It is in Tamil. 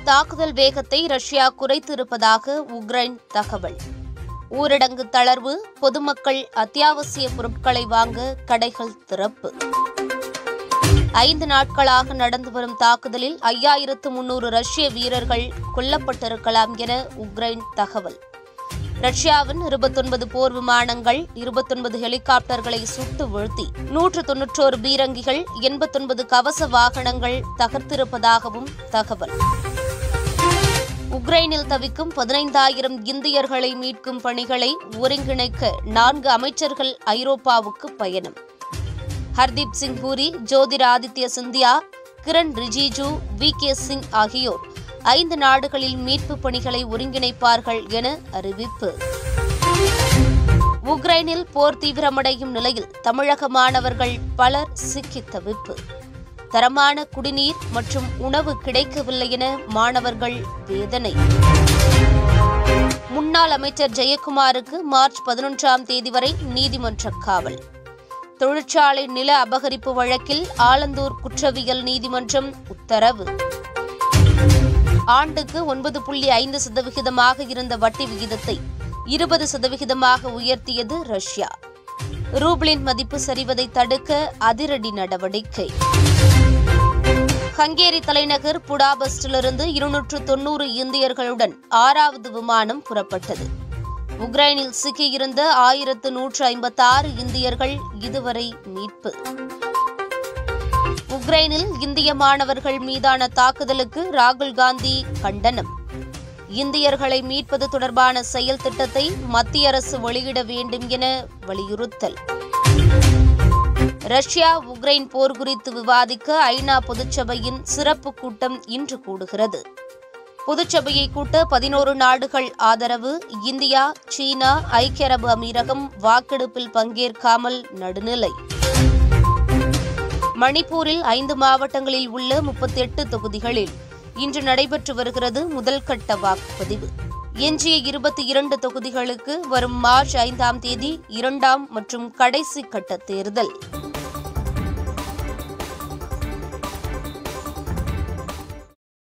தாக்குதல் வேகத்தை ரஷ்யா குறைத்திருப்பதாக உக்ரைன் தகவல் ஊரடங்கு தளர்வு பொதுமக்கள் அத்தியாவசிய பொருட்களை வாங்க கடைகள் திறப்பு ஐந்து நாட்களாக நடந்து வரும் தாக்குதலில் ஐயாயிரத்து முன்னூறு ரஷ்ய வீரர்கள் கொல்லப்பட்டிருக்கலாம் என உக்ரைன் தகவல் ரஷ்யாவின் இருபத்தொன்பது போர் விமானங்கள் இருபத்தொன்பது ஹெலிகாப்டர்களை சுட்டு வீழ்த்தி நூற்று தொன்னூற்றோரு பீரங்கிகள் எண்பத்தொன்பது கவச வாகனங்கள் தகர்த்திருப்பதாகவும் தகவல் உக்ரைனில் தவிக்கும் பதினைந்தாயிரம் இந்தியர்களை மீட்கும் பணிகளை ஒருங்கிணைக்க நான்கு அமைச்சர்கள் ஐரோப்பாவுக்கு பயணம் ஹர்தீப் சிங் பூரி ஜோதிராதித்ய சிந்தியா கிரண் ரிஜிஜு வி கே சிங் ஆகியோர் ஐந்து நாடுகளில் மீட்பு பணிகளை ஒருங்கிணைப்பார்கள் என அறிவிப்பு உக்ரைனில் போர் தீவிரமடையும் நிலையில் தமிழக மாணவர்கள் பலர் சிக்கித் தவிப்பு தரமான குடிநீர் மற்றும் உணவு கிடைக்கவில்லை என மாணவர்கள் வேதனை முன்னாள் அமைச்சர் ஜெயக்குமாருக்கு மார்ச் பதினொன்றாம் தேதி வரை நீதிமன்ற காவல் தொழிற்சாலை நில அபகரிப்பு வழக்கில் ஆலந்தூர் குற்றவியல் நீதிமன்றம் உத்தரவு ஆண்டுக்கு ஒன்பது புள்ளி ஐந்து சதவிகிதமாக இருந்த வட்டி விகிதத்தை இருபது சதவிகிதமாக உயர்த்தியது ரஷ்யா ரூபிளின் மதிப்பு சரிவதை தடுக்க அதிரடி நடவடிக்கை ஹங்கேரி தலைநகர் புடாபஸ்டிலிருந்து இருநூற்று தொன்னூறு இந்தியர்களுடன் ஆறாவது விமானம் புறப்பட்டது உக்ரைனில் சிக்கியிருந்த ஆயிரத்து நூற்று ஐம்பத்தாறு இந்தியர்கள் இதுவரை மீட்பு உக்ரைனில் இந்திய மாணவர்கள் மீதான தாக்குதலுக்கு ராகுல் காந்தி கண்டனம் இந்தியர்களை மீட்பது தொடர்பான செயல் திட்டத்தை மத்திய அரசு வெளியிட வேண்டும் என வலியுறுத்தல் ரஷ்யா உக்ரைன் போர் குறித்து விவாதிக்க ஐநா பொதுச்சபையின் சிறப்பு கூட்டம் இன்று கூடுகிறது பொதுச்சபையை கூட்ட பதினோரு நாடுகள் ஆதரவு இந்தியா சீனா ஐக்கிய அரபு அமீரகம் வாக்கெடுப்பில் பங்கேற்காமல் நடுநிலை மணிப்பூரில் ஐந்து மாவட்டங்களில் உள்ள முப்பத்தி எட்டு தொகுதிகளில் இன்று நடைபெற்று வருகிறது முதல் கட்ட வாக்குப்பதிவு எஞ்சிய இருபத்தி இரண்டு தொகுதிகளுக்கு வரும் மார்ச் ஐந்தாம் தேதி இரண்டாம் மற்றும் கடைசி கட்ட தேர்தல்